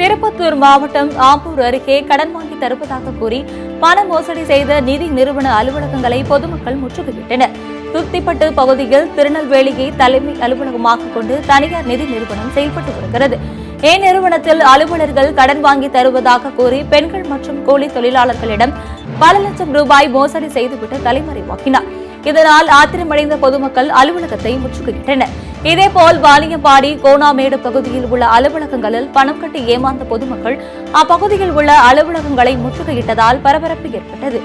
திருப்பத்தூர் மாவட்டம் ஆம்பூர் அருகே கடன் வாங்கி தருவதாக கூறி பண மோசடி செய்த நிதி நிறுவன அலுவலகங்களை பொதுமக்கள் முற்றுகையிட்டனர் துத்திப்பட்டு பகுதியில் திருநெல்வேலியை தலைமை அலுவலகமாக கொண்டு தனியார் நிதி நிறுவனம் செயல்பட்டு வருகிறது இந்நிறுவனத்தில் அலுவலர்கள் கடன் வாங்கி தருவதாக கூறி பெண்கள் மற்றும் கூலி தொழிலாளர்களிடம் பல லட்சம் ரூபாய் மோசடி செய்துவிட்டு தலைமறைவாக்கினார் இதனால் ஆத்திரமடைந்த பொதுமக்கள் அலுவலகத்தை முற்றுகையிட்டனர் இதேபோல் வாலியம்பாடி கோணாமேடு பகுதியில் உள்ள அலுவலகங்களில் பணம் கட்டி ஏமாந்த பொதுமக்கள் அப்பகுதியில் உள்ள அலுவலகங்களை முற்றுகையிட்டதால் பரபரப்பு ஏற்பட்டது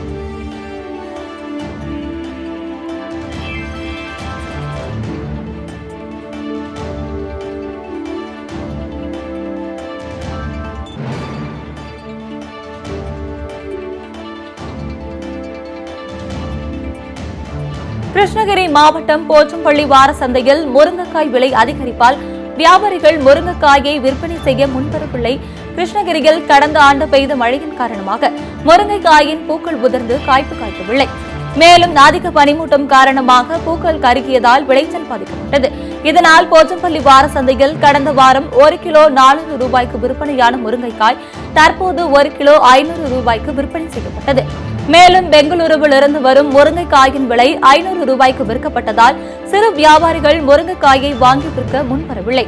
கிருஷ்ணகிரி மாவட்டம் போச்சம்பள்ளி வார சந்தையில் முருங்கைக்காய் விலை அதிகரிப்பால் வியாபாரிகள் முருங்கைக்காயை விற்பனை செய்ய முன்வரவில்லை கிருஷ்ணகிரியில் கடந்த ஆண்டு பெய்த மழையின் காரணமாக முருங்கைக்காயின் பூக்கள் உதிர்ந்து காய்ப்பு காய்க்கவில்லை மேலும் அதிக பனிமூட்டம் காரணமாக பூக்கள் கருகியதால் விளைச்சல் பாதிக்கப்பட்டது இதனால் போச்சம்பள்ளி வார சந்தையில் கடந்த வாரம் ஒரு கிலோ நானூறு ரூபாய்க்கு விற்பனையான முருங்கைக்காய் தற்போது ஒரு கிலோ ஐநூறு ரூபாய்க்கு விற்பனை செய்யப்பட்டது மேலும் பெங்களூருவில் இருந்து வரும் முருங்கைக்காயின் விலை ஐநூறு ரூபாய்க்கு விற்கப்பட்டதால் சிறு வியாபாரிகள் முருங்கைக்காயை வாங்கி விற்க முன்வரவில்லை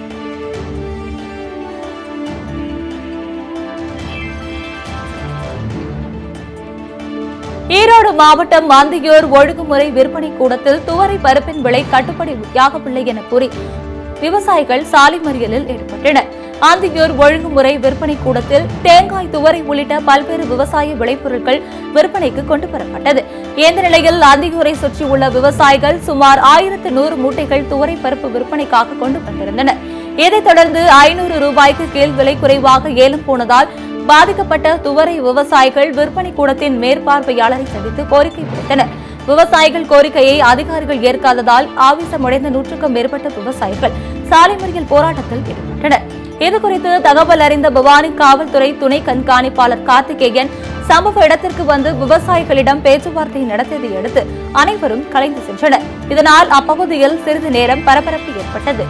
ஈரோடு மாவட்டம் மாந்தியூர் ஒழுங்குமுறை விற்பனை கூடத்தில் துவரை பருப்பின் விலை கட்டுப்படியாகவில்லை என கூறி விவசாயிகள் சாலை மறியலில் ஈடுபட்டனர் ஆந்தியூர் ஒழுங்குமுறை விற்பனை கூடத்தில் தேங்காய் துவரை உள்ளிட்ட பல்வேறு விவசாய விளைபொருட்கள் விற்பனைக்கு கொண்டு வரப்பட்டது இந்த நிலையில் ஆந்தியூரை சுற்றியுள்ள விவசாயிகள் சுமார் ஆயிரத்து நூறு மூட்டைகள் துவரை பருப்பு விற்பனைக்காக கொண்டு வந்திருந்தனர் இதைத் தொடர்ந்து ஐநூறு ரூபாய்க்கு கீழ் விலை குறைவாக ஏலம் போனதால் பாதிக்கப்பட்ட துவரை விவசாயிகள் விற்பனை கூடத்தின் மேற்பார்வையாளரை சந்தித்து கோரிக்கை விடுத்தனர் விவசாயிகள் கோரிக்கையை அதிகாரிகள் ஏற்காததால் ஆவேசமடைந்த நூற்றுக்கும் மேற்பட்ட விவசாயிகள் சாலை மறியல் போராட்டத்தில் ஈடுபட்டனர் இதுகுறித்து தகவல் அறிந்த பவானி காவல்துறை துணை கண்காணிப்பாளர் கார்த்திகேயன் சம்பவ இடத்திற்கு வந்து விவசாயிகளிடம் பேச்சுவார்த்தை நடத்தியதை அடுத்து அனைவரும் கலைந்து சென்றனர் இதனால் அப்பகுதியில் சிறிது நேரம் பரபரப்பு ஏற்பட்டது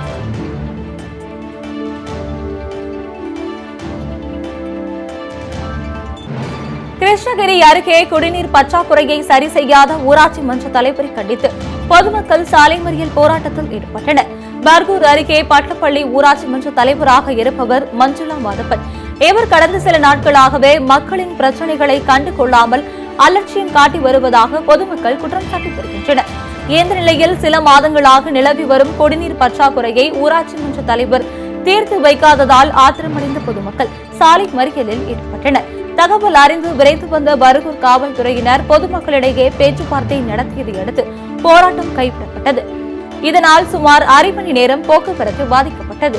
கிருஷ்ணகிரி அருகே குடிநீர் பற்றாக்குறையை சரி செய்யாத ஊராட்சி மன்ற தலைவரை கண்டித்து பொதுமக்கள் சாலை மறியல் போராட்டத்தில் ஈடுபட்டனர் பர்கூர் அருகே பட்டப்பள்ளி ஊராட்சி மன்ற தலைவராக இருப்பவர் மஞ்சுளா மாதப்பன் இவர் கடந்த சில நாட்களாகவே மக்களின் பிரச்சனைகளை கண்டு கொள்ளாமல் அலட்சியம் காட்டி வருவதாக பொதுமக்கள் குற்றம் சாட்டி வருகின்றனர் இந்த நிலையில் சில மாதங்களாக நிலவி வரும் குடிநீர் பற்றாக்குறையை ஊராட்சி மன்ற தலைவர் தீர்த்து வைக்காததால் ஆத்திரமடைந்த பொதுமக்கள் சாலை மறியலில் ஈடுபட்டனர் தகவல் அறிந்து விரைந்து வந்த பருகூர் காவல்துறையினர் பொதுமக்களிடையே பேச்சுவார்த்தை நடத்தியதை அடுத்து போராட்டம் கைவிடப்பட்டது இதனால் சுமார் அரை மணி நேரம் போக்குவரத்து பாதிக்கப்பட்டது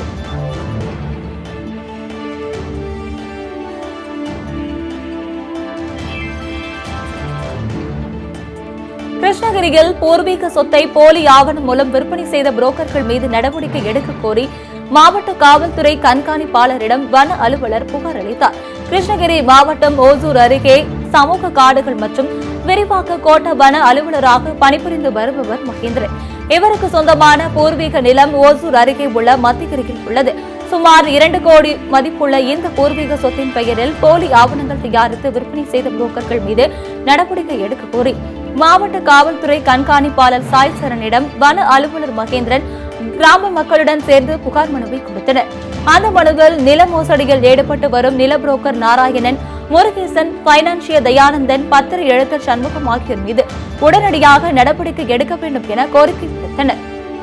கிருஷ்ணகிரியில் பூர்வீக சொத்தை போலி ஆவணம் மூலம் விற்பனை செய்த புரோக்கர்கள் மீது நடவடிக்கை எடுக்க கோரி மாவட்ட காவல்துறை கண்காணிப்பாளரிடம் வன அலுவலர் புகார் அளித்தார் கிருஷ்ணகிரி மாவட்டம் ஓசூர் அருகே சமூக காடுகள் மற்றும் விரிவாக்க கோட்ட வன அலுவலராக பணிபுரிந்து வருபவர் மகேந்திரன் இவருக்கு சொந்தமான பூர்வீக நிலம் ஓசூர் அருகே உள்ள மத்திகிரியில் உள்ளது சுமார் இரண்டு கோடி மதிப்புள்ள இந்த பூர்வீக சொத்தின் பெயரில் போலி ஆவணங்கள் தயாரித்து விற்பனை செய்த புரோக்கர்கள் மீது நடவடிக்கை எடுக்க கோரி மாவட்ட காவல்துறை கண்காணிப்பாளர் சாய் சரணிடம் வன அலுவலர் மகேந்திரன் கிராம மக்களுடன் சேர்ந்து புகார் மனுவை கொடுத்தனர் அந்த மனுவில் நில மோசடியில் ஈடுபட்டு வரும் நில புரோக்கர் நாராயணன் முருகேசன் பைனான்சிய தயானந்தன் பத்திர எழுத்தர் சண்முகம் ஆகியோர் மீது உடனடியாக நடவடிக்கை எடுக்க வேண்டும் என கோரிக்கை விடுத்தனர்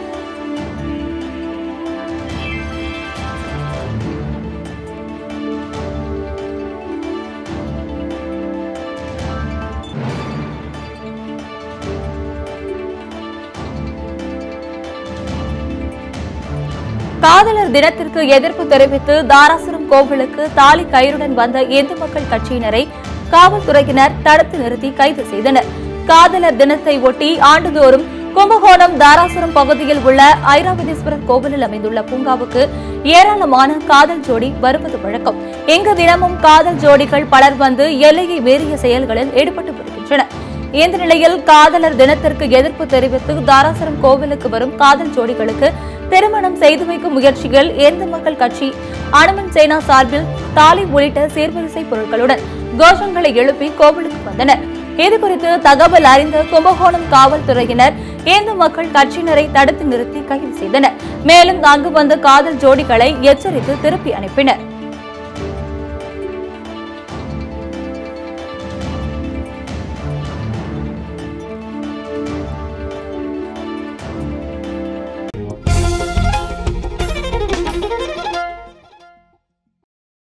காதலர் தினத்திற்கு எதிர்ப்பு தெரிவித்து தாராசுரம் கோவிலுக்கு தாலி கயிறுடன் வந்த இந்து மக்கள் கட்சியினரை காவல்துறையினர் தடுத்து நிறுத்தி கைது செய்தனர் காதலர் தினத்தை ஒட்டி ஆண்டுதோறும் கும்பகோணம் தாராசுரம் பகுதியில் உள்ள ஐராவதீஸ்வரர் கோவிலில் அமைந்துள்ள பூங்காவுக்கு ஏராளமான காதல் ஜோடி வருவது வழக்கம் இங்கு தினமும் காதல் ஜோடிகள் பலர் வந்து எல்லையை மீறிய செயல்களில் ஈடுபட்டு வருகின்றனர் இந்த நிலையில் காதலர் தினத்திற்கு எதிர்ப்பு தெரிவித்து தாராசுரம் கோவிலுக்கு வரும் காதல் ஜோடிகளுக்கு திருமணம் செய்து வைக்கும் முயற்சியில் இந்து மக்கள் கட்சி அனுமன் சேனா சார்பில் தாலி உள்ளிட்ட சீர்வரிசை பொருட்களுடன் கோஷங்களை எழுப்பி கோவிலுக்கு வந்தனர் இதுகுறித்து தகவல் அறிந்த கும்பகோணம் காவல்துறையினர் இந்து மக்கள் கட்சியினரை தடுத்து நிறுத்தி கைது செய்தனர் மேலும் அங்கு வந்த காதல் ஜோடிகளை எச்சரித்து திருப்பி அனுப்பினர்